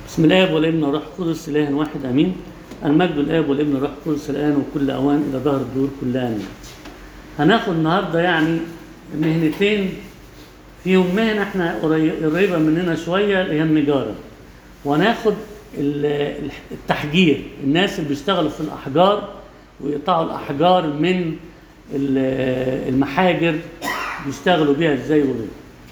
بسم الاب والابن والروح القدس اله واحد امين المجد الاب والابن والروح القدس الان وكل اوان الى ظهر الدور كلها امين هناخد النهارده يعني مهنتين فيهم مهنه احنا قري- قريبه مننا شويه اللي هي النجاره وناخد ال- التحجير الناس اللي بيشتغلوا في الاحجار ويقطعوا الاحجار من ال- المحاجر بيشتغلوا بيها ازاي وغيره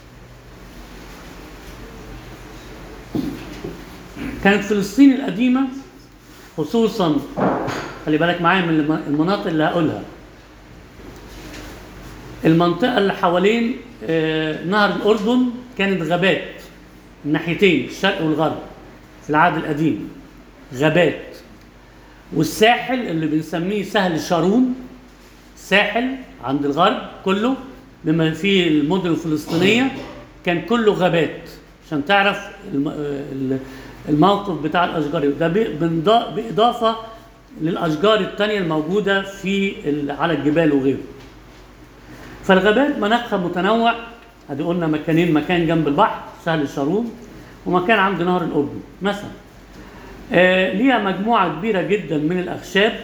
كانت فلسطين القديمة خصوصا خلي بالك معايا من الم- المناطق اللي هقولها المنطقة اللي حوالين آه، نهر الأردن كانت غابات الناحيتين الشرق والغرب في العهد القديم غابات والساحل اللي بنسميه سهل شارون ساحل عند الغرب كله بما فيه المدن الفلسطينية كان كله غابات عشان تعرف الم- ال- الموقف بتاع الأشجار ده ب- بنضا- بإضافة للأشجار التانية الموجودة في ال- على الجبال وغيره فالغابات مناخها متنوع ادي قلنا مكانين مكان جنب البحر سهل الشارون ومكان عند نهر الأردن مثلا آه ليها مجموعة كبيرة جدا من الأخشاب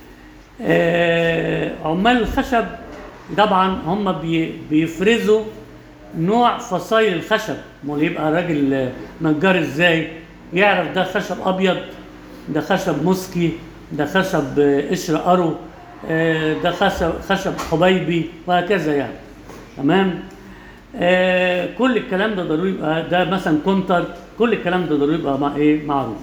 آه، عمال الخشب طبعا هم بي بيفرزوا نوع فصائل الخشب امال يبقى راجل آه، نجار ازاي يعرف ده خشب ابيض ده خشب مسكي ده خشب آه، قشر قرو آه، ده خشب خشب حبيبي وهكذا يعني تمام آه، كل الكلام ده ضروري يبقى ده مثلا كونتر كل الكلام ده ضروري يبقى مع ايه معروف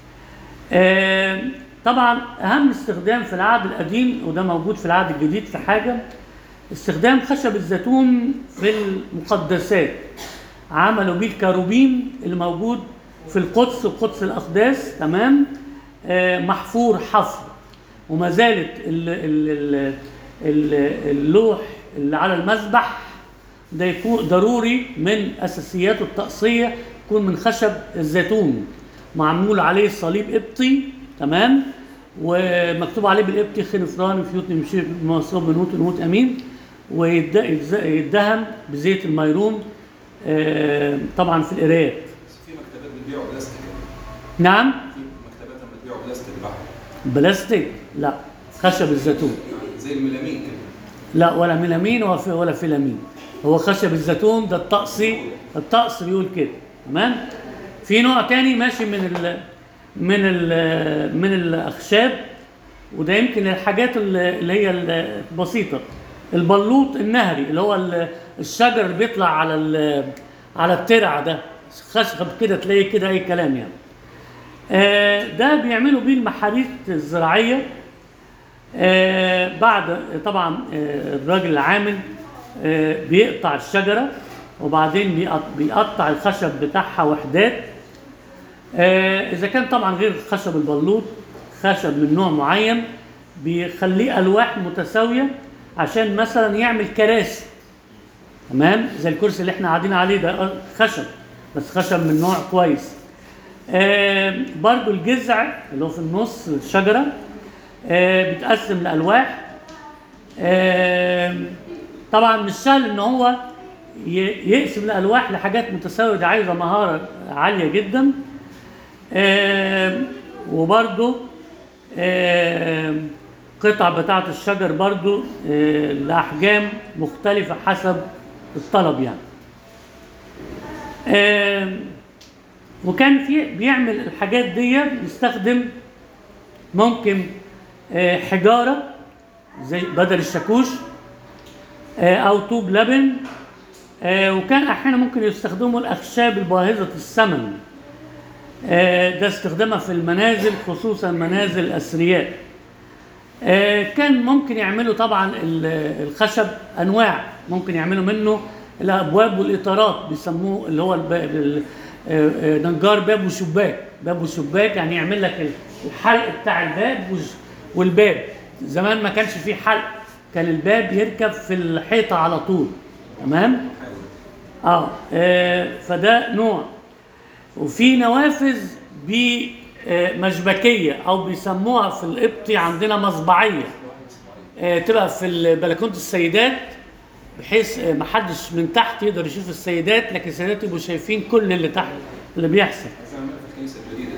آه، طبعا اهم استخدام في العهد القديم وده موجود في العهد الجديد في حاجه استخدام خشب الزيتون في المقدسات عملوا بيه الكروبيم اللي موجود في القدس وقدس الاقداس تمام آه، محفور حفر وما زالت ال- ال- ال- ال- اللوح اللي على المذبح ده يكون ضروري من اساسياته الطقسيه يكون من خشب الزيتون معمول عليه صليب قبطي تمام ومكتوب عليه بالقبطي خنفران فيوت نمشير مصروب بنوت نوت امين ويدهن بزيت الميرون آه، طبعا في القرايات في مكتبات بتبيع بلاستيك نعم في مكتبات لما بتبيع بلاستيك بحر بلاستيك لا خشب الزيتون زي الميلامين كده لا ولا ميلامين ولا في ولا فيلامين هو خشب الزيتون ده الطقسي الطقس بيقول كده تمام في نوع تاني ماشي من ال من ال من الاخشاب وده يمكن الحاجات ال- اللي هي البسيطه البلوط النهري اللي هو ال- الشجر اللي بيطلع على ال- على الترع ده خشب كده تلاقيه كده اي كلام يعني آه، ده بيعملوا بيه المحاريث الزراعيه آه، بعد طبعا آه، الراجل العامل آه، بيقطع الشجره وبعدين بيقط- بيقطع الخشب بتاعها وحدات آه، اذا كان طبعا غير خشب البلوط خشب من نوع معين بيخليه الواح متساويه عشان مثلا يعمل كراسي تمام زي الكرسي اللي احنا قاعدين عليه ده خشب بس خشب من نوع كويس آه برضو الجذع اللي هو في النص الشجره آه بيتقسم لالواح آه طبعا مش سهل ان هو ي- يقسم الالواح لحاجات متساويه دي عايزه مهاره عاليه جدا آه وبرضو آه قطع بتاعه الشجر برضو آه لاحجام مختلفه حسب الطلب يعني آه وكان في بيعمل الحاجات دي بيستخدم ممكن آه، حجاره زي بدل الشاكوش آه، او طوب لبن آه، وكان احيانا ممكن يستخدموا الاخشاب الباهظه الثمن آه، ده استخدامها في المنازل خصوصا منازل الاثرياء آه، كان ممكن يعملوا طبعا ال- الخشب انواع ممكن يعملوا منه الابواب والاطارات بيسموه اللي هو الب- ال- آه، آه، نجار باب وشباك باب وشباك يعني يعمل لك الحلق بتاع الباب وش- والباب زمان ما كانش فيه حلق كان الباب يركب في الحيطه على طول تمام اه آه، فده نوع وفي نوافذ بمشبكيه او بيسموها في القبطي عندنا مصبعيه آه، تبقى في بلكونه السيدات بحيث آه، محدش من تحت يقدر يشوف السيدات لكن السيدات يبقوا شايفين كل اللي تحت اللي بيحصل عايز اعملها في الكنيسه الجديده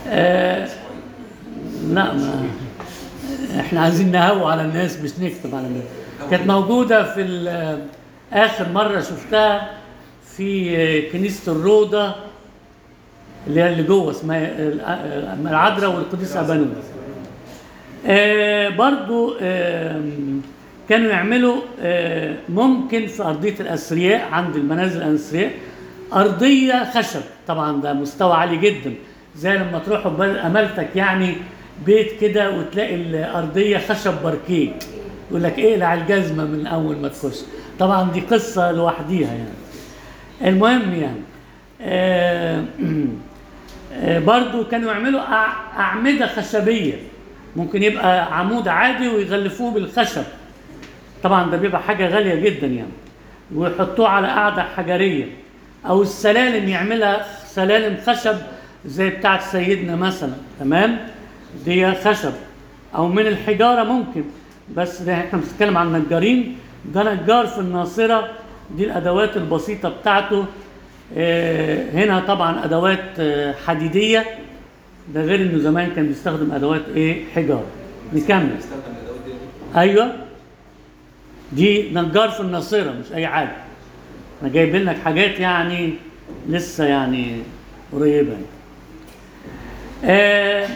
آه لا ما احنا عايزين نهوى على الناس مش نكتب على الناس كانت موجودة في ال- آخر مرة شفتها في كنيسة الروضة اللي هي اللي جوه اسمها ال- العذراء والقديس أبانوس آه برضو آه كانوا يعملوا آه ممكن في أرضية الأثرياء عند المنازل الأثرياء أرضية خشب طبعا ده مستوى عالي جدا زي لما تروحوا بل- أمالتك يعني بيت كده وتلاقي الأرضية خشب باركيه يقول لك اقلع الجزمة من أول ما تخش طبعا دي قصة لوحديها يعني المهم يعني آه آه، برضو كانوا يعملوا أع- أعمدة خشبية ممكن يبقى عمود عادي ويغلفوه بالخشب طبعا ده بيبقى حاجة غالية جدا يعني ويحطوه على قاعدة حجرية أو السلالم يعملها سلالم خشب زي بتاعت سيدنا مثلا تمام دي خشب أو من الحجارة ممكن بس ده احنا بنتكلم عن نجارين ده نجار في الناصرة دي الأدوات البسيطة بتاعته آه، هنا طبعا أدوات آه، حديدية ده غير إنه زمان كان بيستخدم أدوات إيه حجارة نكمل استخدم الادوات دي ايوه دي نجار في الناصره مش اي حاجه انا جايب لك حاجات يعني لسه يعني قريبه يعني. آه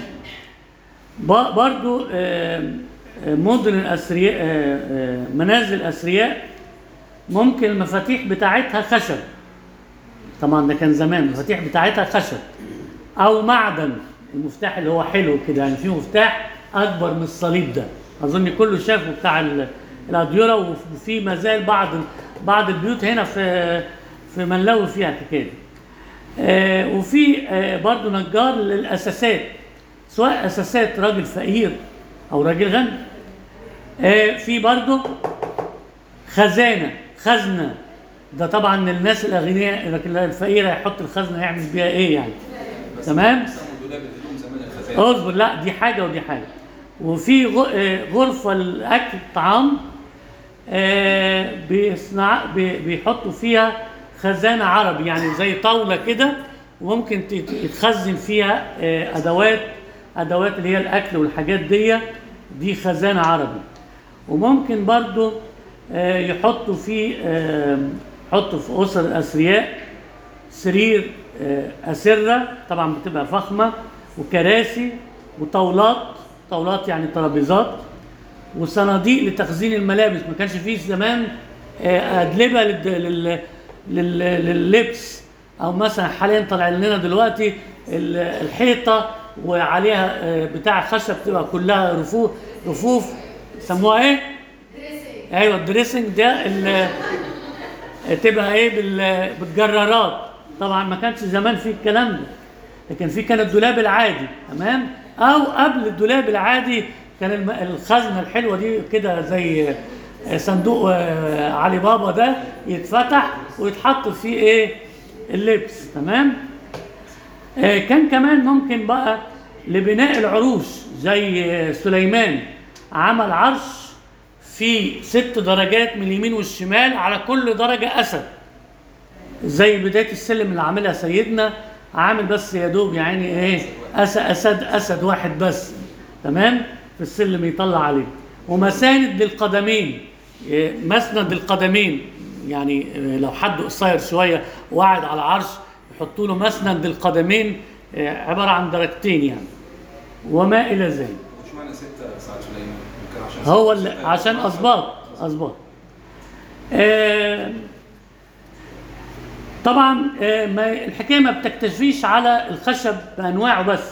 ب- برضو آه آه، مدن الاثرياء آه آه منازل الاثرياء ممكن المفاتيح بتاعتها خشب طبعا ده كان زمان المفاتيح بتاعتها خشب او معدن المفتاح اللي هو حلو كده يعني في مفتاح اكبر من الصليب ده اظن كله شافه بتاع ال- الاديره وفي ما زال بعض بعض البيوت هنا في في منلوي فيها الحكايه دي آه وفي آه برضه نجار للاساسات سواء اساسات راجل فقير او راجل غني آه في برضه خزانه خزنه ده طبعا الناس الاغنياء لكن الفقير هيحط الخزنه يعمل بيها ايه يعني بس تمام سموا دولاب الهدوم زمان الخزائن اصبر لا دي حاجه ودي حاجه وفي غ- آه، غرفه للاكل الطعام آه، بيصنع بي- بيحطوا فيها خزانه عربي يعني زي طاوله كده وممكن تت- يتخزن فيها آه، ادوات ادوات اللي هي الاكل والحاجات دي دي خزانه عربي وممكن برضو آه، يحطوا في آه، يحطوا في اسر الاثرياء سرير آه، أسرة طبعا بتبقى فخمة وكراسي وطاولات طاولات يعني ترابيزات وصناديق لتخزين الملابس ما كانش فيه زمان آه، أدلبة للد- لل- لل- لللبس أو مثلا حاليا طالع لنا دلوقتي ال- الحيطة وعليها آه، بتاع خشب تبقى كلها رفوف رفوف سموها ايه؟ ايوه الدريسنج ده ال- تبقى ايه بال- بالجرارات طبعا ما كانش زمان في الكلام ده لكن في كان الدولاب العادي تمام او قبل الدولاب العادي كان الم- الخزنه الحلوه دي كده زي صندوق آه، علي بابا ده يتفتح ويتحط فيه ايه اللبس تمام آه، كان كمان ممكن بقى لبناء العروش زي سليمان عمل عرش في ست درجات من اليمين والشمال على كل درجة أسد زي بداية السلم اللي عاملها سيدنا عامل بس يا دوب يعني ايه أسد أسد أسد واحد بس تمام في السلم يطلع عليه ومساند للقدمين إيه، مسند للقدمين يعني إيه، لو حد قصير شوية وقاعد على عرش يحطوا له مسند للقدمين إيه، عبارة عن درجتين يعني وما إلى ذلك مش معنى ستة ساعة سليمان يمكن عشان هو ستة- اللي ستة- عشان اسباط اسباط آه، طبعا آه، ما الحكايه ما بتكتفيش على الخشب بانواعه بس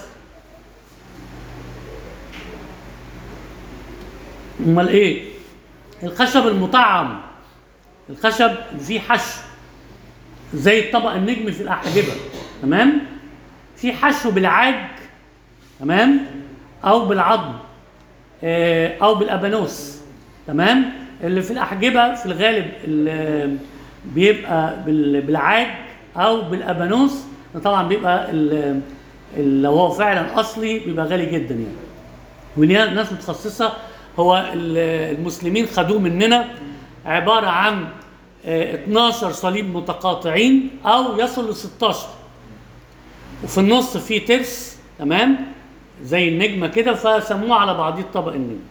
امال ايه الخشب المطعم الخشب فيه حشو زي الطبق النجمي في الاحجبه تمام في حشو بالعاج تمام او بالعظم آه، او بالابانوس تمام اللي في الاحجبه في الغالب اللي بيبقى بال- بالعاج او بالابانوس ده طبعا بيبقى ال- ال- لو هو فعلا اصلي بيبقى غالي جدا يعني وليها ناس متخصصه هو ال- المسلمين خدوه مننا عباره عن آه، 12 صليب متقاطعين او يصل ل 16 وفي النص في ترس تمام زي النجمه كده فسموه على بعضيه طبق النجم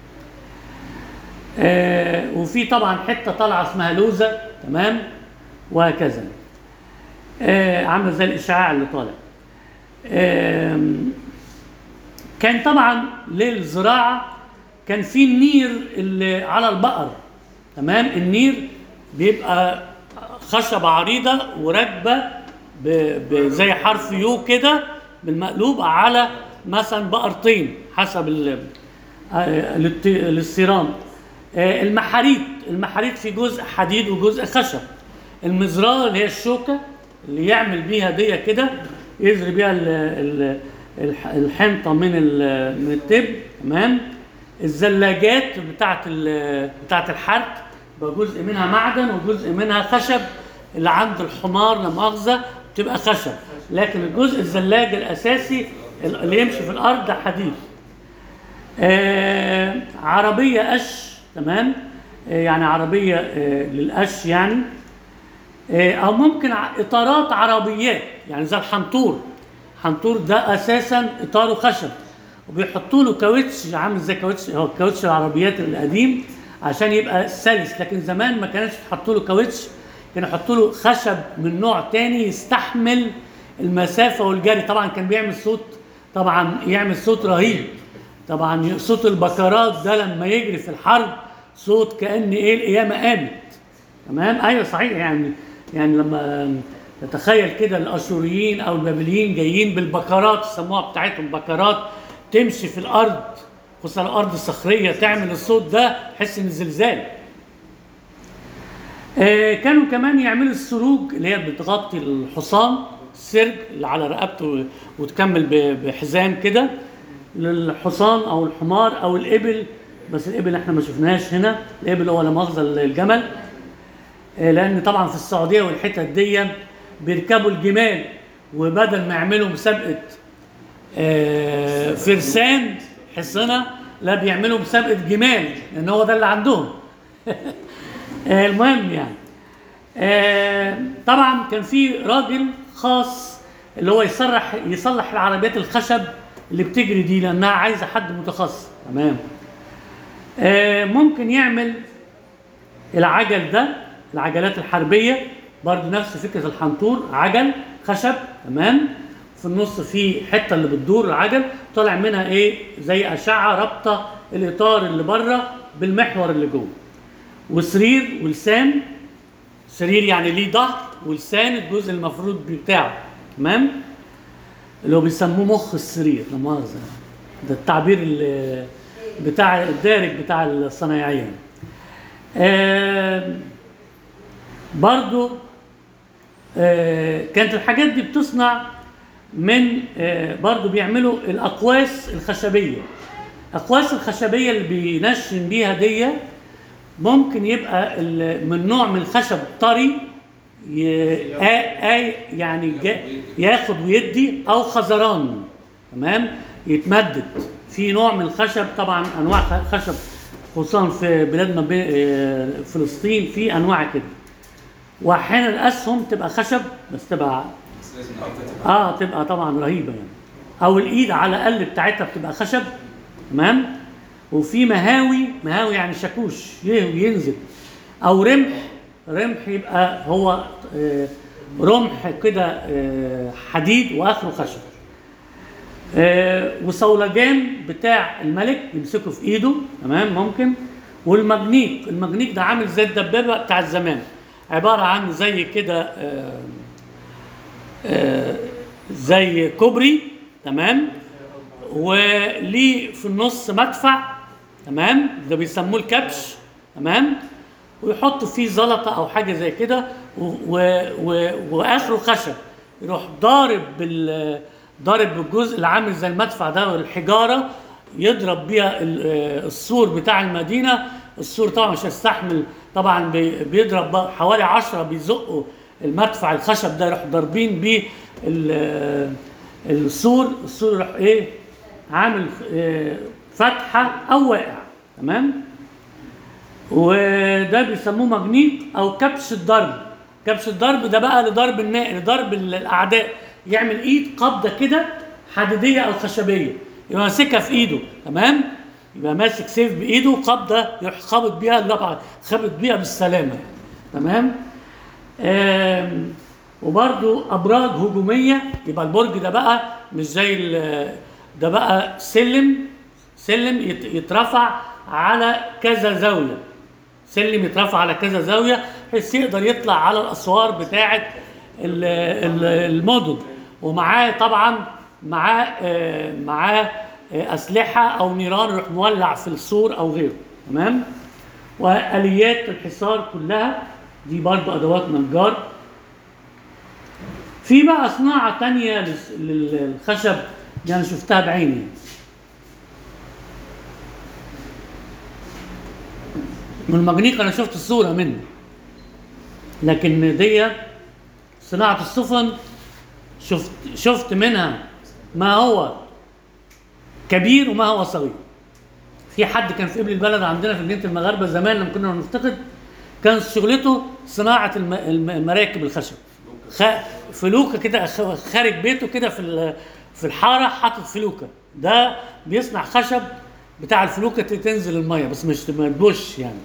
آه وفي طبعا حته طالعه اسمها لوزه تمام وهكذا آه عامله زي الاشعاع اللي طالع آم، كان طبعا للزراعه كان في النير اللي على البقر تمام النير بيبقى خشبه عريضه وراكبه ب- ب- زي حرف يو كده بالمقلوب على مثلا بقرتين حسب ال- آه، للت- للصيران آه، المحاريت المحاريت في جزء حديد وجزء خشب المزراه اللي هي الشوكه اللي يعمل بيها دي كده يزري بيها ال- ال- الح- الحنطه من ال- من التب تمام الزلاجات بتاعت ال- بتاعت الحرث بقى جزء منها معدن وجزء منها خشب اللي عند الحمار لا مؤاخذه بتبقى خشب لكن الجزء الزلاج الاساسي اللي يمشي في الارض ده حديد آه عربية قش تمام آه يعني عربية آه للقش يعني آه أو ممكن ع- إطارات عربيات يعني زي الحنطور الحنطور ده أساسا إطاره خشب وبيحطوا له كاوتش عامل زي كاوتش هو كاوتش العربيات القديم عشان يبقى سلس لكن زمان ما كانش يحطوا له كاوتش كانوا يحطوا له خشب من نوع تاني يستحمل المسافة والجري طبعا كان بيعمل صوت طبعا يعمل صوت رهيب طبعا صوت البكرات ده لما يجري في الحرب صوت كأن ايه القيامة قامت تمام ايوه صحيح يعني يعني لما تتخيل كده الاشوريين او البابليين جايين بالبكرات يسموها بتاعتهم بكرات تمشي في الارض خصوصا الارض الصخريه تعمل الصوت ده تحس ان زلزال آه، كانوا كمان يعملوا السروج اللي هي بتغطي الحصان السرج اللي على رقبته وتكمل ب- بحزام كده للحصان او الحمار او الابل بس الابل احنا ما شفناهاش هنا الابل هو لا مؤاخذه الجمل آه، لان طبعا في السعوديه والحتت دي بيركبوا الجمال وبدل ما يعملوا مسابقه آه، فرسان حصنه لا بيعملوا مسابقه جمال لان هو ده اللي عندهم آه، المهم يعني آه، طبعا كان في راجل خاص اللي هو يصلح يصلح العربيات الخشب اللي بتجري دي لانها عايزه حد متخصص تمام آه، ممكن يعمل العجل ده العجلات الحربيه برضه نفس فكره الحنطور عجل خشب تمام في النص في حته اللي بتدور العجل طالع منها ايه زي اشعه رابطه الاطار اللي بره بالمحور اللي جوه وسرير ولسان سرير يعني ليه ظهر ولسان الجزء المفروض بتاعه تمام اللي هو بيسموه مخ السرير لا مؤاخذه ده التعبير اللي بتاع الدارج بتاع الصنايعيه آه برضو آه كانت الحاجات دي بتصنع من آه برضو بيعملوا الاقواس الخشبيه الاقواس الخشبيه اللي بينشن بيها دي ممكن يبقى ال- من نوع من الخشب طري ي- آ- آ- يعني جا- ياخد ويدي او خزران تمام يتمدد في نوع من الخشب طبعا انواع خ- خشب خصوصا في بلادنا ب- آه، فلسطين في انواع كده واحيانا الاسهم تبقى خشب بس تبقى بس لازم الارض تبقى اه تبقى طبعا رهيبه يعني او الايد على الاقل بتاعتها بتبقى خشب تمام وفي مهاوي مهاوي يعني شاكوش يهوي ينزل او رمح رمح يبقى هو آه، رمح كده آه، حديد واخره خشب آه، وصولجان بتاع الملك يمسكه في ايده تمام ممكن والمجنيق المجنيق ده عامل زي الدبابه بتاع الزمان عباره عن زي كده آه، آه، زي كوبري تمام وليه في النص مدفع تمام ده بيسموه الكبش تمام ويحطوا فيه زلطه او حاجه زي كده و- و- و- واخره خشب يروح ضارب بال ضارب بالجزء اللي عامل زي المدفع ده والحجاره يضرب بيها ال- آه، السور بتاع المدينه السور طبعا مش هيستحمل طبعا بي- بيضرب بقى حوالي عشرة بيزقوا المدفع الخشب ده يروح ضاربين بيه ال- آه، السور السور يروح ايه عامل آه، فتحه او واقع تمام وده بيسموه مجنيق او كبش الضرب كبش الضرب ده بقى لضرب النا... لضرب الاعداء يعمل ايد قبضه كده حديديه او خشبيه يبقى ماسكها في ايده تمام يبقى ماسك سيف بايده قبضه يخبط بيها اللبعه خبط بيها بالسلامه تمام آم، وبرضو ابراج هجوميه يبقى البرج ده بقى مش زي ال- ده بقى سلم سلم يت- يترفع على كذا زاويه سلم يترفع على كذا زاويه بحيث يقدر يطلع على الاسوار بتاعه ال- ال- المدن ومعاه طبعا معاه آه، معاه آه، اسلحه او نيران يروح مولع في السور او غيره تمام واليات الحصار كلها دي برضو ادوات نجار في بقى صناعه تانية للس- لل- للخشب دي انا شفتها بعيني من المجنيق انا شفت الصوره منه لكن دي صناعه السفن شفت شفت منها ما هو كبير وما هو صغير في حد كان في قبل البلد عندنا في مدينه المغاربه زمان لما كنا نفتقد كان شغلته صناعه الم- الم- المراكب الخشب خ- فلوكه كده خ- خارج بيته كده في ال- في الحاره حاطط فلوكه ده بيصنع خشب بتاع الفلوكه ت- تنزل الميه بس مش ما تبوش يعني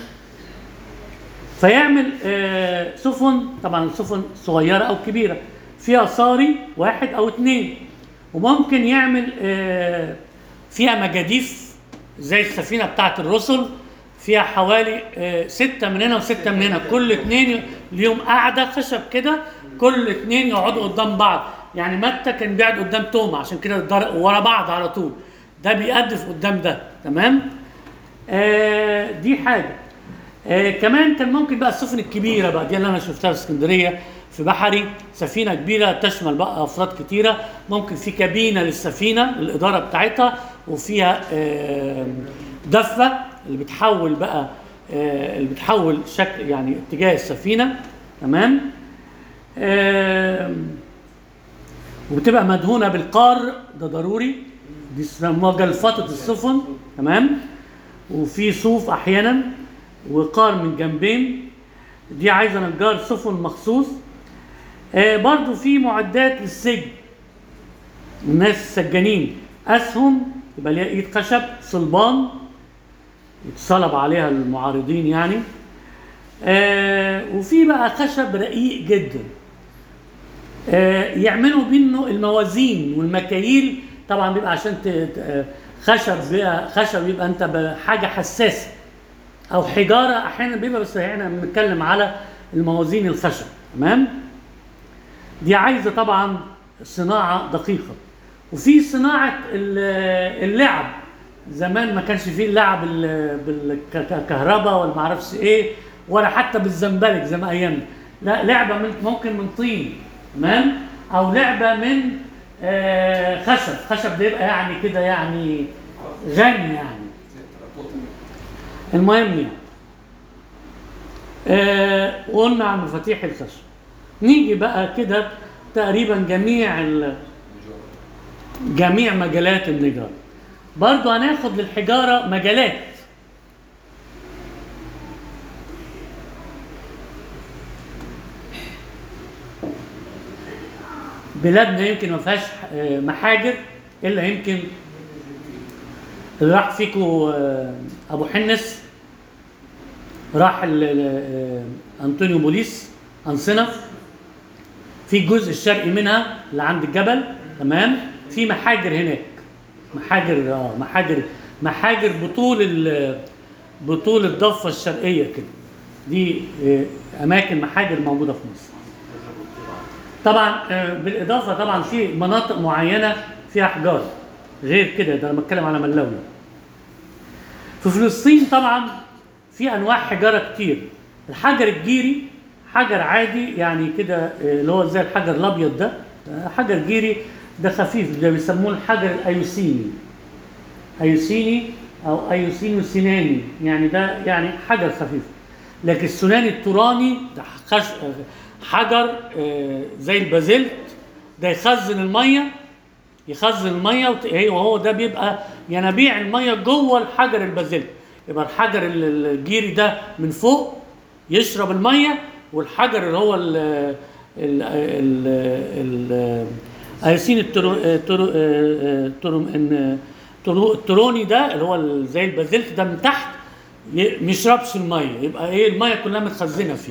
فيعمل آه، سفن طبعا سفن صغيره او كبيره فيها صاري واحد او اثنين وممكن يعمل آه، فيها مجاديف زي السفينه بتاعت الرسل فيها حوالي آه، ستة من هنا وستة من هنا كل اتنين ليهم قاعدة خشب كده كل اتنين يقعدوا قدام بعض يعني متى كان بيقعد قدام توما عشان كده در- ورا بعض على طول ده بيقدف قدام ده تمام آه دي حاجة آه كمان كان ممكن بقى السفن الكبيرة بقى دي اللي أنا شفتها في اسكندرية في بحري سفينة كبيرة تشمل بقى أفراد كتيرة ممكن في كابينة للسفينة الإدارة بتاعتها وفيها آه دفة اللي بتحول بقى آه اللي بتحول شكل يعني اتجاه السفينة تمام آه وبتبقى مدهونة بالقار ده ضروري دي اسمها جلفطة السفن تمام وفي صوف احيانا وقار من جنبين دي عايزه نجار سفن مخصوص آه برضو في معدات للسجن الناس السجانين اسهم يبقى ليها ايد خشب صلبان يتصلب عليها المعارضين يعني آه وفي بقى خشب رقيق جدا آه، يعملوا منه الموازين والمكاييل طبعا بيبقى عشان ت- ت- آه، خشب بيبقى خشب يبقى انت بحاجه حساسه او حجاره احيانا بيبقى بس احنا بنتكلم على الموازين الخشب تمام دي عايزه طبعا صناعه دقيقه وفي صناعه ال- اللعب زمان ما كانش فيه اللعب ال- بالكهرباء ولا ما اعرفش ايه ولا حتى بالزنبلك زي ما ايامنا لا لعبه من ممكن من طين تمام او لعبه من آه خشب خشب ده يبقى يعني كده يعني غني يعني المهم يعني آه وقلنا عن مفاتيح الخشب نيجي بقى كده تقريبا جميع ال- جميع مجالات النجارة برضو هناخد للحجارة مجالات بلادنا يمكن ما فيهاش آه، محاجر الا يمكن اللي راح فيكو آه، ابو حنس راح ال- ال- آه، انطونيو بوليس انصنف في الجزء الشرقي منها اللي عند الجبل تمام في محاجر هناك محاجر اه محاجر محاجر بطول ال- بطول الضفه الشرقيه كده دي آه، اماكن محاجر موجوده في مصر طبعا آه، بالاضافه طبعا في مناطق معينه فيها احجار غير كده ده انا بتكلم على ملاوي في فلسطين طبعا في انواع حجاره كتير الحجر الجيري حجر عادي يعني كده آه، اللي هو زي الحجر الابيض ده آه، حجر جيري ده خفيف ده بيسموه الحجر الايوسيني ايوسيني او ايوسينو سيناني يعني ده يعني حجر خفيف لكن السناني التوراني ده خش... حجر آه، زي البازلت ده يخزن الميه يخزن الميه وت- إيه، وهو ده بيبقى ينابيع الميه جوه الحجر البازلت يبقى الحجر ال- ال- الجيري ده من فوق يشرب الميه والحجر اللي هو ال ال ال ال ايسين الترو... آه، ترو... آه، آه، ترو... إن... ترو... التروني ده اللي هو ال- زي البازلت ده من تحت ي- ما يشربش الميه يبقى ايه الميه كلها متخزنه فيه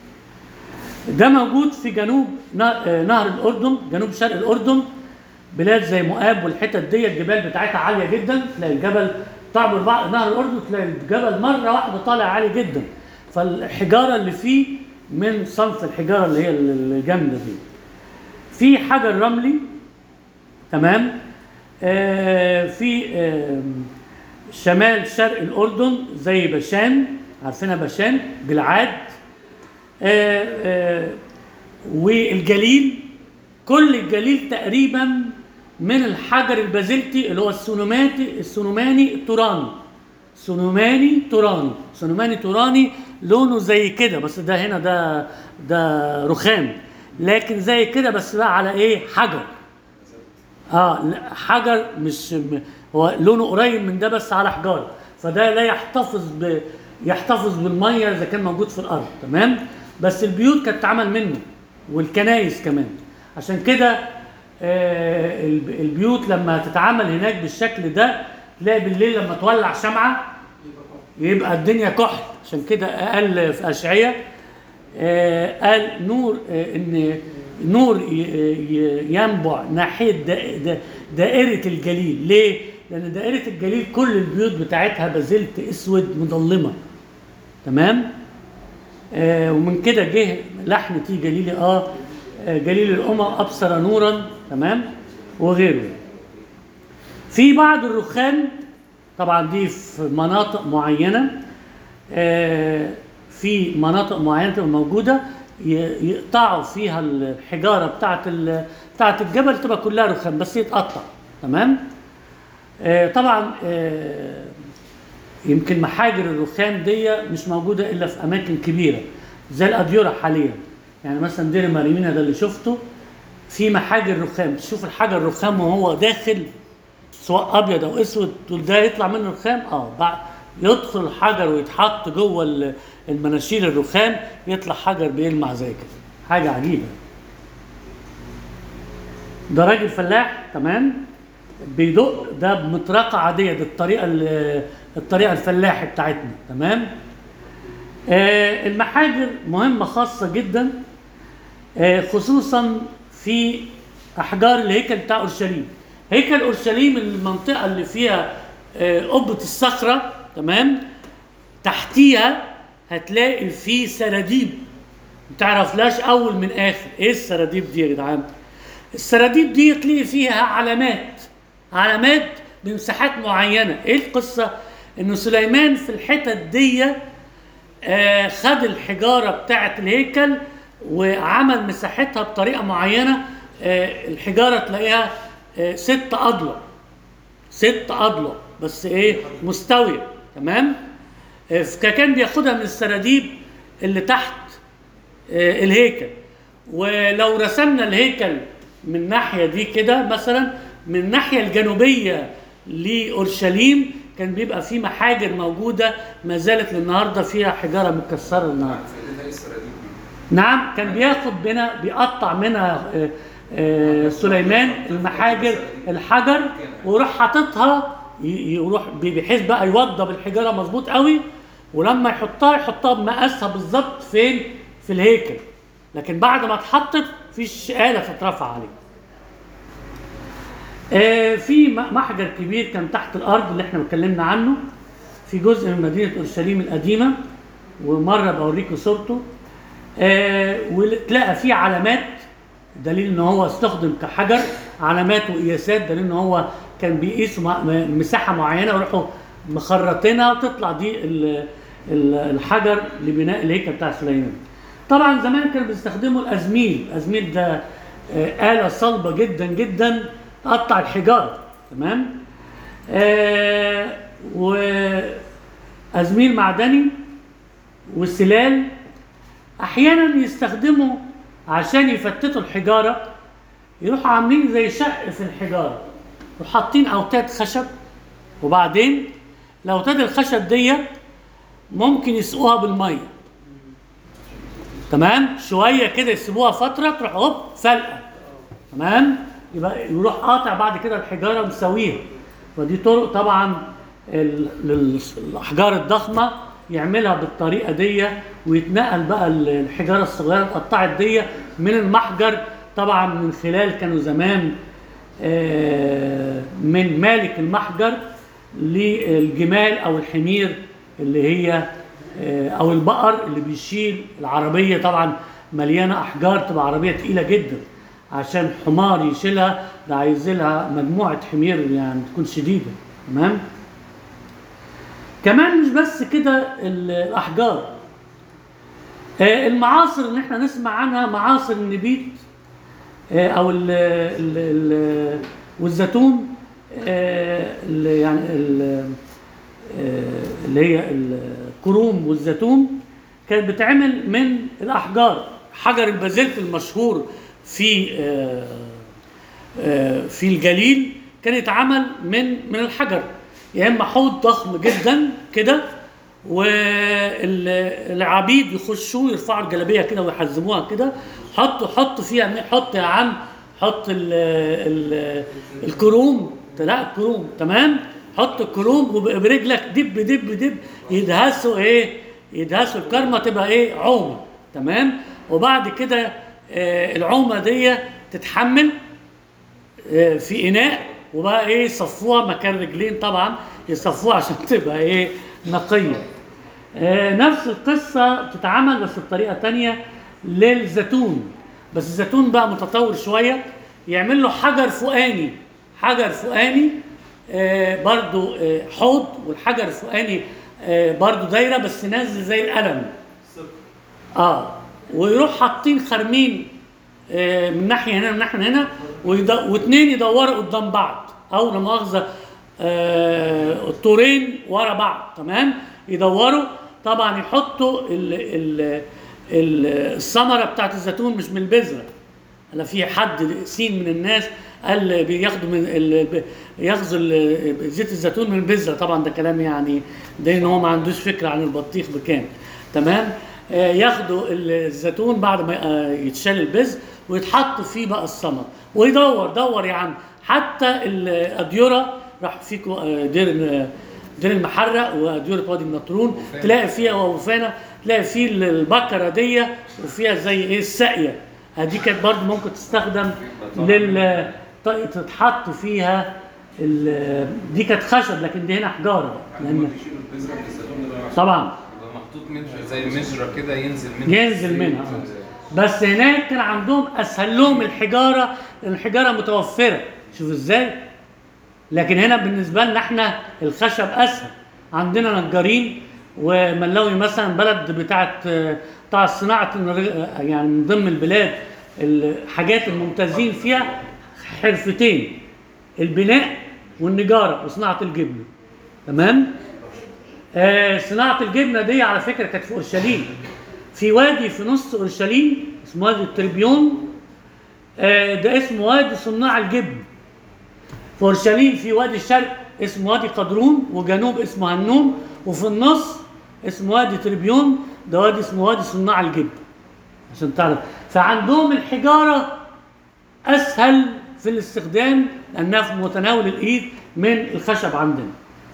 ده موجود في جنوب ن- آه، نهر الاردن جنوب شرق الاردن بلاد زي مؤاب والحتت دي الجبال بتاعتها عاليه جدا تلاقي الجبل تعبر بعض نهر الاردن تلاقي الجبل مره واحده طالع عالي جدا فالحجاره اللي فيه من صنف الحجاره اللي هي الجامده دي في حجر رملي تمام آه في آه شمال شرق الاردن زي بشان عارفينها بشان جلعاد آه آه والجليل كل الجليل تقريبا من الحجر البازلتي اللي هو السونوماتي السونوماني التوراني سونوماني توراني سونوماني توراني لونه زي كده بس ده هنا ده ده رخام لكن زي كده بس بقى على ايه حجر اه لا، حجر مش م- هو لونه قريب من ده بس على حجاره فده لا يحتفظ ب يحتفظ بالميه اذا كان موجود في الارض تمام بس البيوت كانت تعمل منه والكنايس كمان عشان كده آه الب- البيوت لما تتعامل هناك بالشكل ده تلاقي بالليل لما تولع شمعه يبقى الدنيا كحل عشان كده قال في اشعياء آه، قال نور آه، ان نور ي- ي- ينبع ناحيه دا- دا- دائره الجليل ليه لان دائره الجليل كل البيوت بتاعتها بازلت اسود مظلمه تمام آه ومن كده جه لحن تي جليلي اه آه، جليل الامم ابصر نورا تمام وغيره في بعض الرخام طبعا دي في مناطق معينه آه، في مناطق معينه تبقى موجوده ي- يقطعوا فيها الحجاره بتاعه ال- بتاعه الجبل تبقى كلها رخام بس يتقطع تمام آه، طبعا آه، يمكن محاجر الرخام دي مش موجوده الا في اماكن كبيره زي الاديره حاليا يعني مثلا دير ماريمينا ده اللي شفته في محاجر رخام تشوف الحجر الرخام وهو داخل سواء ابيض او اسود تقول ده يطلع منه رخام اه بعد يدخل الحجر ويتحط جوه ال- المناشير الرخام يطلع حجر بيلمع زي كده حاجه عجيبه ده راجل فلاح تمام بيدق ده بمطرقه عاديه دي الطريقه ال- الطريقه الفلاحي بتاعتنا تمام آه المحاجر مهمه خاصه جدا آه خصوصا في احجار الهيكل بتاع اورشليم هيكل اورشليم المنطقه اللي فيها آه، قبه الصخره تمام تحتيها هتلاقي في سراديب ما تعرفلاش اول من اخر ايه السراديب دي يا جدعان السراديب دي تلاقي فيها علامات علامات بمساحات معينه ايه القصه انه سليمان في الحتت دي آه، خد الحجاره بتاعه الهيكل وعمل مساحتها بطريقه معينه آه، الحجاره تلاقيها آه، ست اضلع ست اضلع بس ايه مستويه تمام آه، فكان بياخدها من السراديب اللي تحت آه، الهيكل ولو رسمنا الهيكل من الناحيه دي كده مثلا من الناحيه الجنوبيه لاورشليم كان بيبقى في محاجر موجوده ما زالت للنهارده فيها حجاره متكسره النهارده فائدتها ايه السراديب دي؟ نعم كان بياخد منها بيقطع منها آه، آه، سليمان المحاجر الحجر ويروح حاططها ي- يروح بحيث بقى يوضب الحجاره مظبوط قوي ولما يحطها يحطها بمقاسها بالظبط فين في الهيكل لكن بعد ما اتحطت فيش آلة تترفع عليه آه، في م- محجر كبير كان تحت الارض اللي احنا اتكلمنا عنه في جزء من مدينه اورشليم القديمه ومره بوريكم صورته آه، وتلاقى فيه علامات دليل ان هو استخدم كحجر علامات وقياسات دليل ان هو كان بيقيس م- م- مساحه معينه ويروحوا مخرطينها وتطلع دي ال- ال- الحجر لبناء الهيكل بتاع سليمان. طبعا زمان كانوا بيستخدموا الازميل، الازميل ده آه، آلة صلبة جدا جدا تقطع الحجارة تمام؟ آه وأزميل معدني وسلال احيانا يستخدموا عشان يفتتوا الحجاره يروحوا عاملين زي شق في الحجاره يروحوا حاطين اوتاد خشب وبعدين الاوتاد الخشب دي ممكن يسقوها بالميه تمام شويه كده يسيبوها فتره تروح هوب فلقه تمام يبقى يروح قاطع بعد كده الحجاره ومساويها ودي طرق طبعا ال- لل- الاحجار الضخمه يعملها بالطريقه دي ويتنقل بقى ال- الحجاره الصغيره اتقطعت دي من المحجر طبعا من خلال كانوا زمان آه، من مالك المحجر للجمال او الحمير اللي هي آه، او البقر اللي بيشيل العربيه طبعا مليانه احجار تبقى عربيه تقيله جدا عشان حمار يشيلها ده عايز لها مجموعه حمير يعني تكون شديده تمام كمان مش بس كده ال- الاحجار آه، المعاصر اللي احنا نسمع عنها معاصر النبيت آه، او ال ال ال والزيتون آه، ال- يعني ال- آه، اللي هي الكروم والزيتون كانت بتعمل من الاحجار حجر البازلت المشهور في آه، آه، في الجليل كان يتعمل من من الحجر يا اما حوض ضخم جدا كده والعبيد يخشوا يرفعوا الجلابيه كده ويحزموها كده حطوا حط فيها حط يا عم حط ال ال الكروم لا الكروم تمام حط الكروم وبرجلك دب دب دب يدهسوا ايه يدهسوا الكرمه تبقى ايه عومه تمام وبعد كده آه، العومه دي تتحمل آه، في اناء وبقى ايه يصفوها مكان رجلين طبعا يصفوها عشان تبقى ايه نقيه آه، نفس القصه بتتعمل بس بطريقه تانية للزيتون بس الزيتون بقى متطور شويه يعمل له حجر فوقاني حجر فوقاني آه، برضو آه، حوض والحجر الفوقاني آه، برضو دايره بس نازل زي القلم اه ويروح حاطين خرمين آه، من ناحيه هنا من ناحيه هنا ويد- واثنين يدوروا قدام بعض او لا مؤاخذه آه، الطورين ورا بعض تمام يدوروا طبعا يحطوا ال ال ال الثمره بتاعت الزيتون مش من البذره انا في حد سين من الناس قال بياخدوا من ال- ياخذوا ال- زيت الزيتون من البذره طبعا ده كلام يعني ده ان هو ما عندوش فكره عن البطيخ بكام تمام آه، ياخدوا الزيتون بعد ما آه، يتشال البذر ويتحط فيه بقى الثمر ويدور دور يا عم حتى الاديره راح فيكم آه، دير آه، دير المحرق واديره وادي النطرون تلاقي فيها وفانا تلاقي فيه البكره دي وفيها زي ايه الساقيه دي كانت برضه ممكن تستخدم لل ط- تتحط فيها ال- دي كانت خشب لكن دي هنا حجاره بقى يعني هم لان بيشيلوا البذره من الزيتون ده بقى طبعا يبقى محطوط مجرى زي مجرى كده ينزل منه ينزل منها بس هناك كان عندهم اسهل لهم الحجاره لان الحجاره متوفره شوف ازاي لكن هنا بالنسبه لنا احنا الخشب اسهل عندنا نجارين وملاوي مثلا بلد بتاعت بتاع صناعه النر- يعني من ضمن البلاد الحاجات الممتازين فيها حرفتين البناء والنجاره وصناعه الجبنه تمام آه صناعه الجبنه دي على فكره كانت في اورشليم في وادي في نص اورشليم اسمه وادي التربيون آه ده اسمه وادي صناع الجبن في اورشليم في وادي الشرق اسمه وادي قدرون وجنوب اسمه هنون وفي النص اسمه وادي تربيون ده وادي اسمه وادي صناع الجبن عشان تعرف فعندهم الحجاره اسهل في الاستخدام لانها في متناول الايد من الخشب عندنا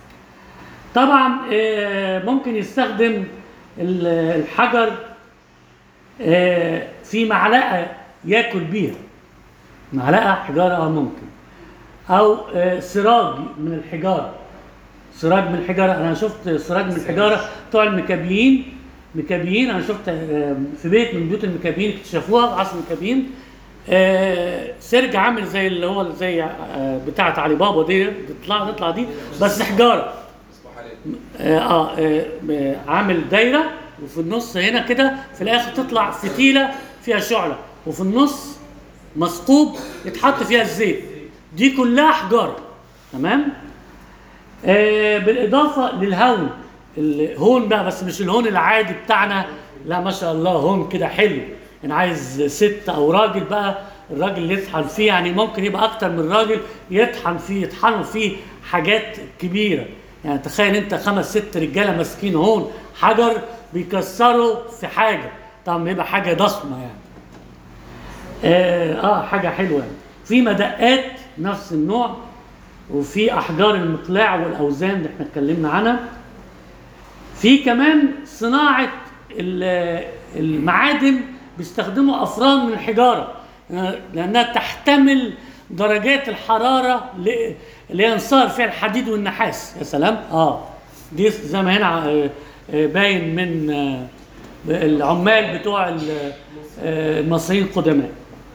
طبعا آه، ممكن يستخدم ال- الحجر آه، في معلقه ياكل بيها معلقه حجاره اه ممكن او آه، سراج من الحجاره سراج من الحجاره انا شفت سراج من الحجاره بتوع المكابيين مكابيين انا شفت آه، في بيت من بيوت المكابيين اكتشفوها في عصر المكابيين آه، سرج عامل زي اللي هو زي آه، بتاعه علي بابا دي تطلع تطلع دي بس حجاره اصبح عليه آه, آه, آه, آه عامل دايره وفي النص هنا كده في الاخر تطلع فتيله فيها شعله وفي النص مثقوب يتحط فيها الزيت دي كلها حجاره تمام آه بالاضافه للهون الهون بقى بس مش الهون العادي بتاعنا لا ما شاء الله هون كده حلو انا عايز ست او راجل بقى الراجل اللي يطحن فيه يعني ممكن يبقى اكتر من راجل يطحن فيه يطحنوا فيه حاجات كبيره يعني تخيل انت خمس ست رجاله ماسكين هون حجر بيكسروا في حاجه طبعا بيبقى حاجه ضخمه يعني اه, آه حاجه حلوه يعني في مدقات نفس النوع وفي احجار المقلاع والاوزان اللي احنا اتكلمنا عنها في كمان صناعه ال- المعادن بيستخدموا افران من الحجاره لانها تحتمل درجات الحراره ل- اللي ينصهر فيها الحديد والنحاس يا سلام اه دي زي ما هنا آه، آه، باين من آه، العمال بتوع ال- آه، المصريين القدماء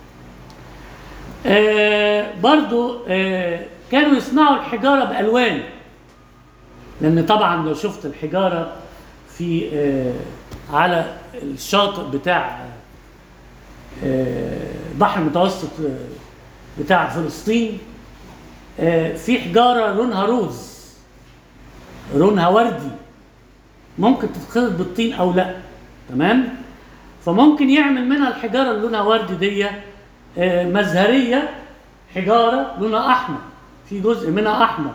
آه، برضو آه، كانوا يصنعوا الحجاره بالوان لان طبعا لو شفت الحجاره في آه، على الشاطئ بتاع آه، البحر المتوسط آه، بتاع فلسطين آه، في حجاره لونها روز لونها وردي ممكن تتخلط بالطين او لا تمام فممكن يعمل منها الحجاره اللي لونها وردي دي آه، مزهريه حجاره لونها احمر في جزء منها احمر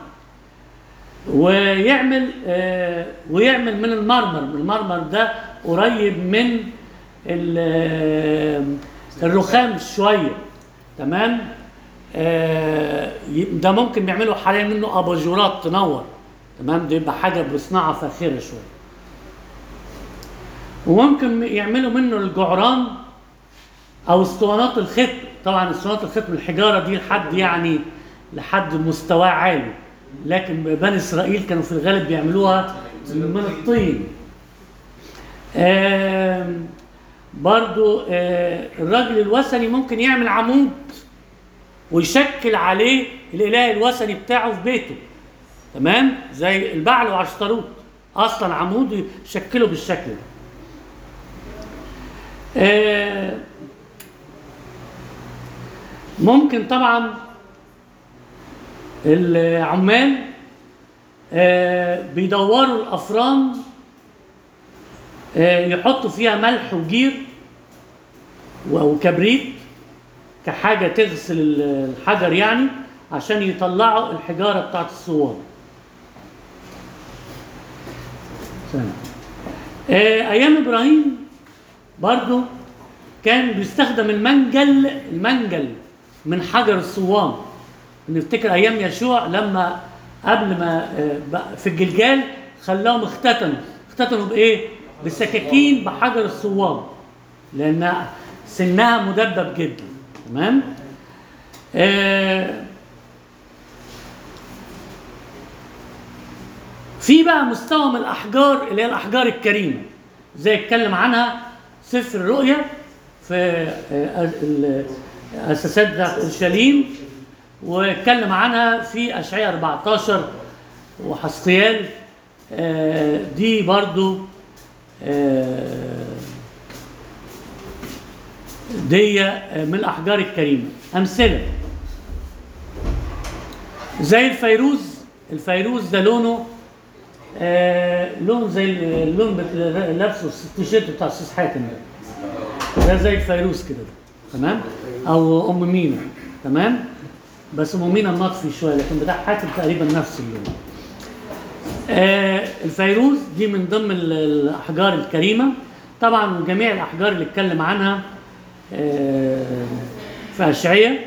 ويعمل آه، ويعمل من المرمر المرمر ده قريب من ال- آه، الرخام شويه تمام آه، ي- ده ممكن يعملوا حاليا منه اباجورات تنور تمام ده يبقى حاجه بصناعه فاخره شويه وممكن يعملوا منه الجعران او اسطوانات الختم طبعا اسطوانات الختم الحجاره دي لحد يعني لحد مستوى عالي لكن بني اسرائيل كانوا في الغالب بيعملوها من الطين آم، برضو آه، الراجل الوثني ممكن يعمل عمود ويشكل عليه الاله الوثني بتاعه في بيته تمام زي البعل وعشتروت اصلا عمود يشكله بالشكل ده آه، ممكن طبعا العمال آه، بيدوروا الافران آه، يحطوا فيها ملح وجير و- وكبريت كحاجه تغسل ال- الحجر يعني عشان يطلعوا الحجاره بتاعت الصوان سلام. آه، ايام ابراهيم برضو كان بيستخدم المنجل المنجل من حجر الصوان نفتكر ايام يشوع لما قبل ما آه، بقى في الجلجال خلاهم اختتنوا اختتنوا بايه بسكاكين بحجر الصوان لان سنها مدبب جدا تمام آه في بقى مستوى من الاحجار اللي هي الاحجار الكريمه زي اتكلم عنها سفر الرؤيا في آه، ال- الاساسات بتاعت اورشليم واتكلم عنها في اشعياء 14 وحسقيال آه، دي برضو آه، دي آه، من الاحجار الكريمه امثله زي الفيروز الفيروز ده لونه آه لون زي اللون بت- اللي لابسه التيشيرت بتاع السيس حاتم ده ده زي الفيروز كده تمام او ام مينا تمام بس ام مينا مطفي شويه لكن بتاع حاتم تقريبا نفس اللون آه الفيروز دي من ضمن ال- الاحجار الكريمه طبعا جميع الاحجار اللي اتكلم عنها آه في اشعياء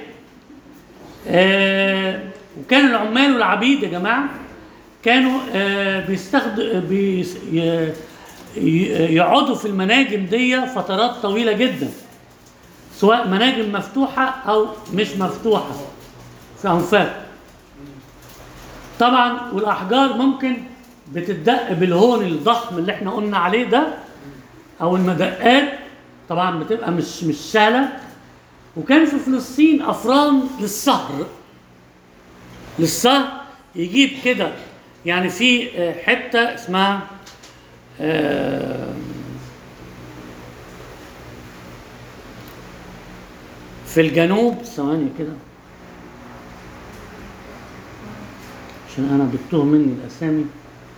آه وكان العمال والعبيد يا جماعه كانوا آه بيستخدم بيس ي- ي- يقعدوا في المناجم دي فترات طويله جدا سواء مناجم مفتوحه او مش مفتوحه في انفاق طبعا والاحجار ممكن بتدق بالهون الضخم اللي احنا قلنا عليه ده او المدقات طبعا بتبقى مش مش سهله وكان في فلسطين افران للسهر للسهر يجيب كده يعني في آه، حته اسمها آه، في الجنوب ثواني كده عشان انا بتوه مني الاسامي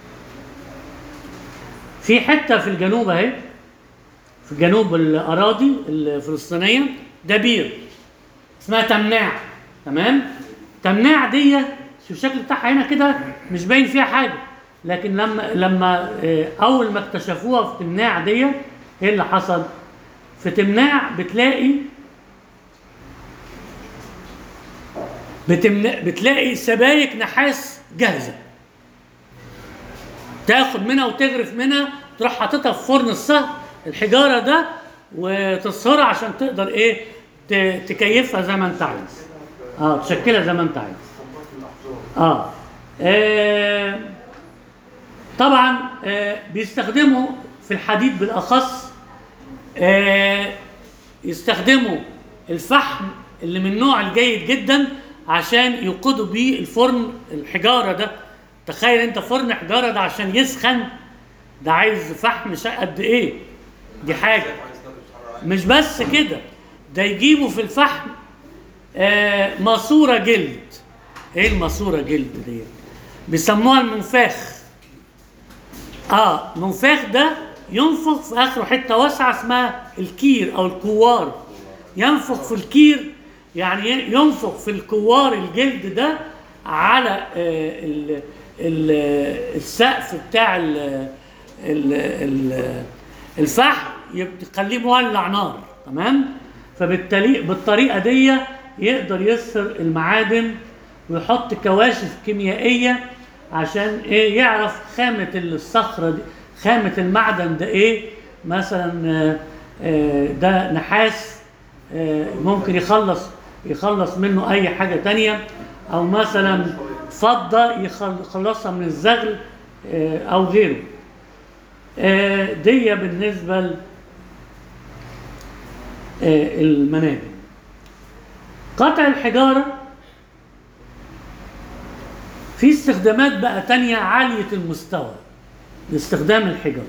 في حته في الجنوب اهي في جنوب الاراضي الفلسطينيه ده بير اسمها تمناع تمام تمناع دي شوف الشكل بتاعها هنا كده مش باين فيها حاجه لكن لما لما آه، اول ما اكتشفوها في تمناع دي ايه اللي حصل في تمناع بتلاقي بتملا بتلاقي سبايك نحاس جاهزه تاخد منها وتغرف منها تروح حاططها في فرن الصهر الحجاره ده وتصهرها عشان تقدر ايه ت- تكيفها زي ما انت عايز اه تشكلها زي ما انت عايز اه, آه. طبعا آه بيستخدموا في الحديد بالاخص آه يستخدموا الفحم اللي من النوع الجيد جدا عشان يوقدوا بيه الفرن الحجاره ده تخيل انت فرن حجاره ده عشان يسخن ده عايز فحم شا- قد ايه دي حاجه مش بس كده ده يجيبوا في الفحم آه ماسوره جلد ايه الماسوره جلد دي بيسموها المنفاخ اه منفاخ ده ينفخ في اخره حته واسعه اسمها الكير او الكوار ينفخ في الكير يعني ي- ينفخ في الكوار الجلد ده على آه ال ال السقف بتاع ال ال ال الفحم يبقى- يخليه مولع نار تمام فبالتالي بالطريقه دي يقدر يسر المعادن ويحط كواشف كيميائيه عشان ايه يعرف خامه الصخره دي خامه المعدن ده ايه مثلا آه، آه، ده نحاس آه، ممكن يخلص يخلص منه اي حاجه تانية او مثلا فضه يخل- يخلصها من الزغل آه، او غيره آه، دي بالنسبه ل- آه، المنابر قطع الحجاره في استخدامات بقى تانية عالية المستوى لاستخدام الحجارة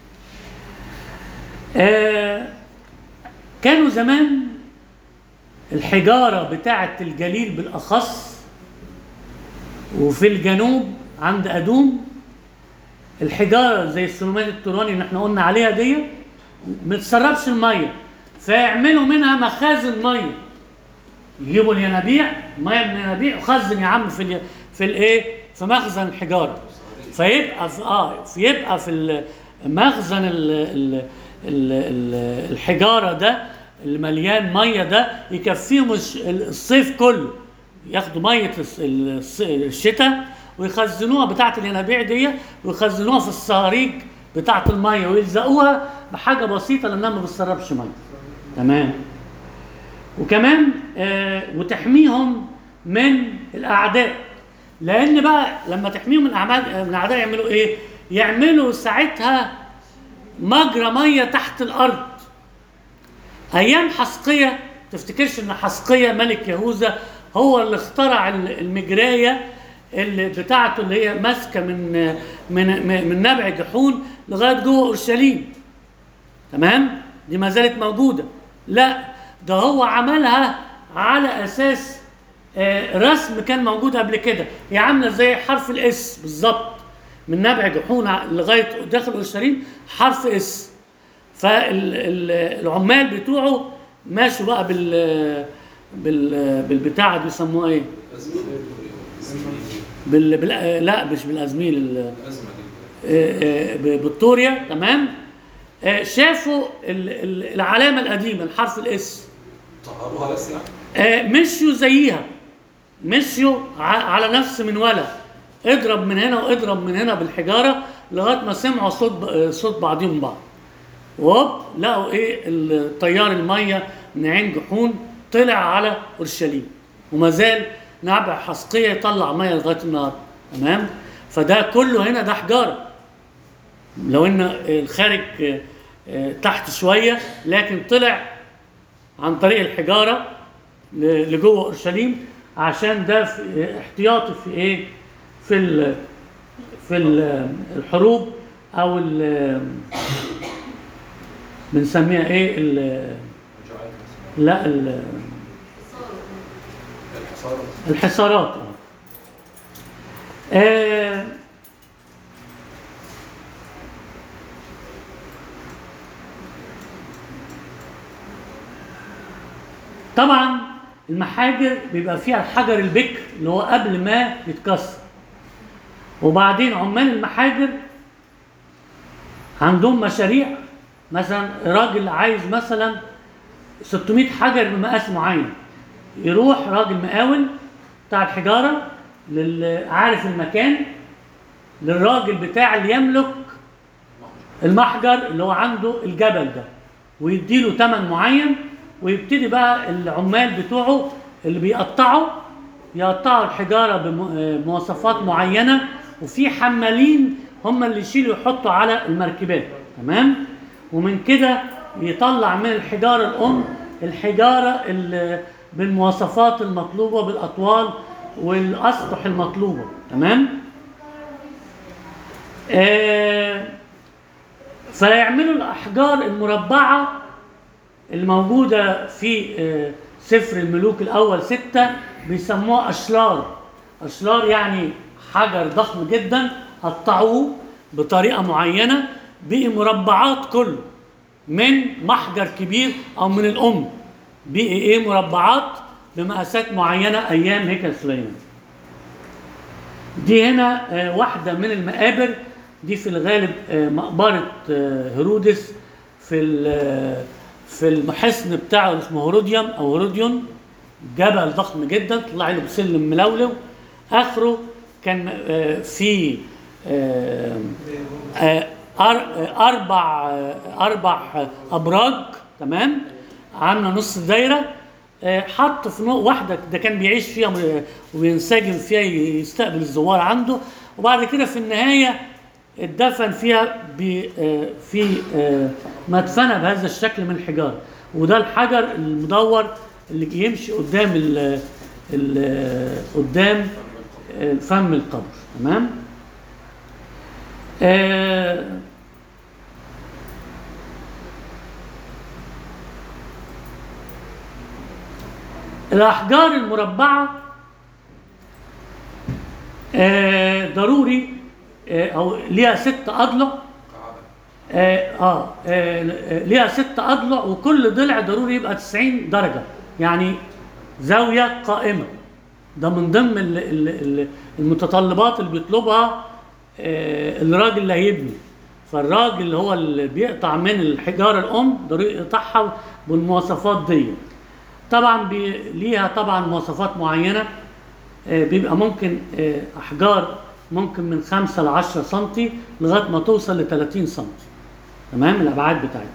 آه كانوا زمان الحجارة بتاعة الجليل بالأخص وفي الجنوب عند أدوم الحجارة زي السلومات التوراني اللي احنا قلنا عليها دي ما تسربش المية فيعملوا منها مخازن مية يجيبوا الينابيع ميه من الينابيع وخزن يا عم في ال في الايه في مخزن الحجاره فيبقى في اه فيبقى في ال- مخزن ال ال ال ال الحجاره ده اللي مليان ميه ده يكفيهم الش- الصيف كله ياخدوا ميه الص- الص- الشتاء ويخزنوها بتاعه الينابيع دي ويخزنوها في الصهاريج بتاعه الميه ويلزقوها بحاجه بسيطه لانها ما بتسربش ميه تمام وكمان آه وتحميهم من الاعداء لان بقى لما تحميهم من الاعداء من الاعداء يعملوا ايه يعملوا ساعتها مجرى ميه تحت الارض ايام حسقيه تفتكرش ان حسقيه ملك يهوذا هو اللي اخترع ال- المجرايه اللي بتاعته اللي هي ماسكه من من من من نبع جحون لغايه جوه اورشليم تمام دي ما زالت موجوده لا ده هو عملها على اساس آه، رسم كان موجود قبل كده هي عامله زي حرف الاس بالظبط من نبع جحون ع- لغايه داخل اورشليم حرف اس فالعمال بتوعه ماشوا بقى بال بال بالبتاعه دي بيسموها ايه؟ بال... بال... لا مش بالازميل ال... الازمه دي آه، آه، ب- بالطوريا تمام آه، شافوا ال- ال- العلامه القديمه الحرف الاس طهروها بس يعني آه، مشيوا زيها مشيوا ع- على نفس منوله اضرب من هنا واضرب من هنا بالحجاره لغايه ما سمعوا صوت ب- آه، صوت بعضهم بعض وهوب لقوا ايه الطيار الميه من عين جحون طلع على اورشليم وما زال نبع حسقيه يطلع ميه لغايه النهارده تمام فده كله هنا ده حجاره لو ان الخارج آه، آه، تحت شويه لكن طلع عن طريق الحجاره ل- لجوه اورشليم عشان ده في احتياطي في ايه في ال في ال الحروب او ال بنسميها ايه ال لا ال- الحصار الحصارات آه. آه طبعا المحاجر بيبقى فيها الحجر البكر اللي هو قبل ما يتكسر وبعدين عمال المحاجر عندهم مشاريع مثلا راجل عايز مثلا 600 حجر بمقاس معين يروح راجل مقاول بتاع الحجاره لل- عارف المكان للراجل بتاع اللي يملك المحجر اللي هو عنده الجبل ده ويديله ثمن معين ويبتدي بقى العمال بتوعه اللي بيقطعوا يقطعوا الحجاره بمواصفات معينه وفي حمالين هم اللي يشيلوا يحطوا على المركبات تمام ومن كده يطلع من الحجاره الام الحجاره اللي بالمواصفات المطلوبه بالاطوال والاسطح المطلوبه تمام آه فيعملوا الأحجار المربعة الموجودة في آه، سفر الملوك الأول ستة بيسموها أشلار أشلار يعني حجر ضخم جدا قطعوه بطريقة معينة بقي مربعات كله من محجر كبير أو من الأم بقي إيه مربعات بمقاسات معينة أيام هيكل سليمان دي هنا آه، واحدة من المقابر دي في الغالب آه، مقبرة آه، هيرودس في ال- في المحصن بتاعه اللي اسمه هيروديوم أو هيروديون جبل ضخم جدا طلع له بسلم ملولو آخره كان آه، في آه، آه، أر- آه، أربع آه، أربع آه، أبراج تمام عاملة نص دايرة آه، حط في نوع واحدة ده كان بيعيش فيها م- وينسجم فيها يستقبل الزوار عنده وبعد كده في النهاية اتدفن فيها ب- آه، في آه، مدفنة بهذا الشكل من الحجارة وده الحجر المدور اللي يمشي قدام ال ال قدام آه، فم القبر تمام آه، الأحجار المربعة آه، ضروري آه، أو ليها ست أضلع كعبة آه, آه, آه ليها ست أضلع وكل ضلع ضروري يبقى 90 درجة يعني زاوية قائمة ده من ضمن ال- ال- ال- المتطلبات اللي بيطلبها آه الراجل اللي هيبني فالراجل اللي هو اللي بيقطع من الحجارة الأم ضروري يقطعها بالمواصفات دي طبعا بي ليها طبعا مواصفات معينة آه، بيبقى ممكن آه، احجار ممكن من 5 ل 10 سم لغايه ما توصل ل 30 سم تمام الابعاد بتاعتها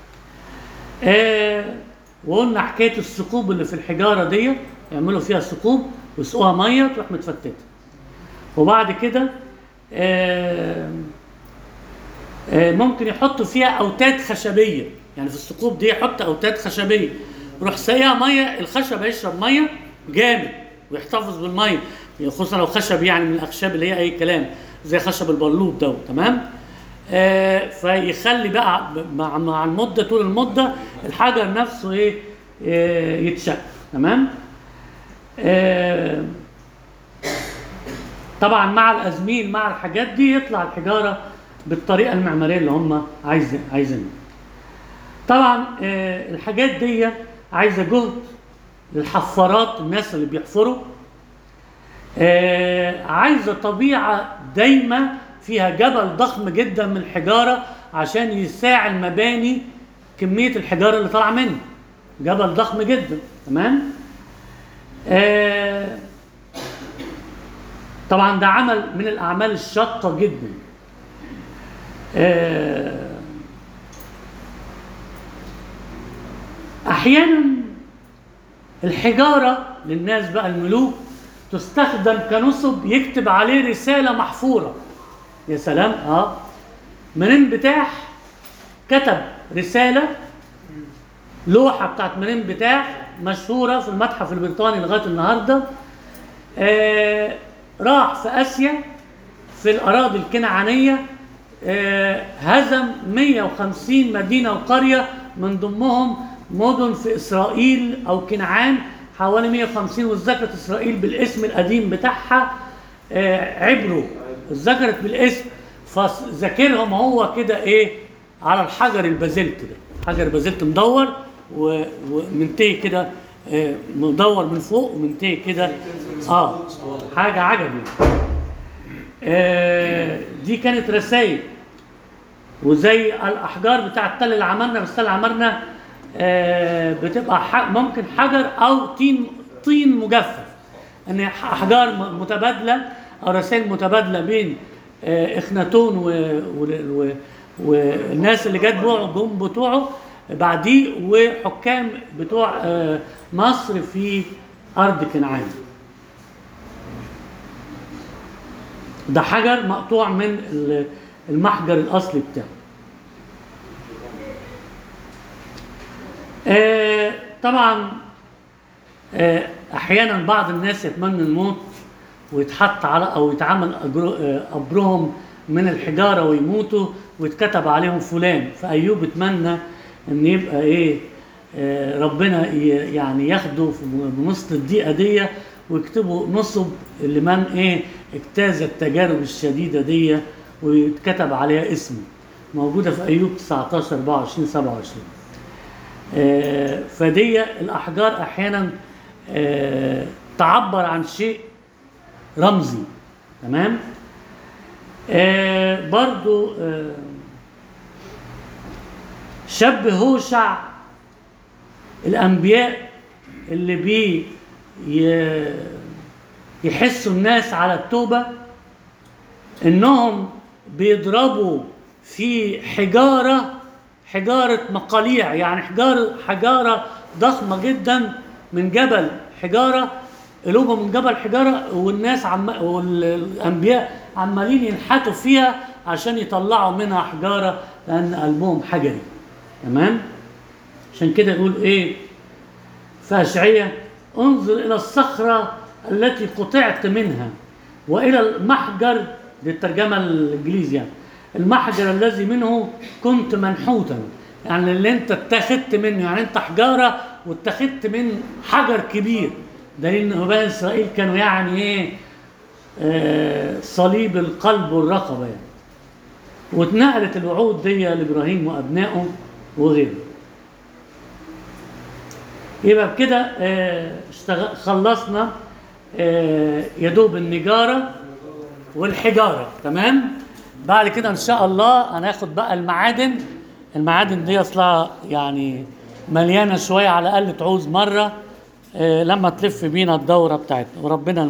آه وقلنا حكايه الثقوب اللي في الحجاره دي يعملوا فيها ثقوب ويسقوها ميه تروح متفتته وبعد كده آه آه ممكن يحطوا فيها اوتاد خشبيه يعني في الثقوب دي يحط اوتاد خشبيه يروح ساقيها ميه الخشب هيشرب ميه جامد ويحتفظ بالميه خصوصا لو خشب يعني من الاخشاب اللي هي اي كلام زي خشب البلوط ده تمام آه فيخلي بقى مع مع المده طول المده الحجر نفسه ايه آه يتشق تمام آه طبعا مع الازميل مع الحاجات دي يطلع الحجاره بالطريقه المعماريه اللي هم عايزين عايزينها طبعا آه الحاجات دي عايزه جهد للحفارات الناس اللي بيحفروا آه عايزه طبيعه دايمه فيها جبل ضخم جدا من الحجاره عشان يساع المباني كميه الحجاره اللي طالعه منه جبل ضخم جدا تمام آه طبعا ده عمل من الاعمال الشاقه جدا آه احيانا الحجاره للناس بقى الملوك تستخدم كنصب يكتب عليه رساله محفوره يا سلام اه منين بتاح كتب رساله لوحه بتاعت منين بتاح مشهوره في المتحف البريطاني لغايه النهارده آه راح في اسيا في الاراضي الكنعانيه آه هزم 150 مدينه وقريه من ضمنهم مدن في اسرائيل او كنعان حوالي 150 واتذكرت اسرائيل بالاسم القديم بتاعها آه عبروا اتذكرت بالاسم فذاكرهم هو كده ايه على الحجر البازلت ده حجر بازلت مدور و- ومنتهي كده آه، مدور من فوق ومنتهي كده اه حاجه عجبي آه دي كانت رسائل وزي الاحجار بتاعه تل العمارنه بس تل العمارنه آه بتبقى ح- ممكن حجر او طين طين مجفف ان احجار م- متبادله او رسائل متبادله بين آه، اخناتون و... و... و... والناس اللي جت بتوعه جم بتوعه بعديه وحكام بتوع آه، مصر في ارض كنعان ده حجر مقطوع من ال- المحجر الاصلي بتاعه آه، طبعا آه، احيانا بعض الناس يتمنى الموت ويتحط على او يتعمل أجر- آه، قبرهم من الحجاره ويموتوا ويتكتب عليهم فلان فايوب اتمنى ان يبقى ايه آه، ربنا ي- يعني ياخده في بنص الضيقه دي ويكتبوا نصب لمن ايه اجتاز التجارب الشديده دي ويتكتب عليها اسمه موجوده في ايوب 19 24 27 آه، فدي الاحجار احيانا آه، تعبر عن شيء رمزي تمام آه، برضو آه، شبه هوشع الانبياء اللي بي ي- يحسوا الناس على التوبه انهم بيضربوا في حجاره حجاره مقاليع يعني حجاره حجاره ضخمه جدا من جبل حجاره قلوبهم من جبل حجاره والناس عم والانبياء عمالين ينحتوا فيها عشان يطلعوا منها حجاره لان قلبهم حجري تمام عشان كده يقول ايه في اشعياء انظر الى الصخره التي قطعت منها والى المحجر دي الترجمه الانجليزي يعني المحجر الذي منه كنت منحوتا يعني اللي انت اتخذت منه يعني انت حجاره واتخذت من حجر كبير دليل ان بني اسرائيل كانوا يعني ايه آه صليب القلب والرقبه يعني واتنقلت الوعود دي لابراهيم وابنائه وغيره يبقى بكده آه، اشتغل خلصنا آه، يا دوب النجاره والحجاره تمام بعد كده ان شاء الله هناخد بقى المعادن المعادن دي اصلها يعني مليانه شويه على الاقل تعوز مره آه، لما تلف بينا الدوره بتاعتنا وربنا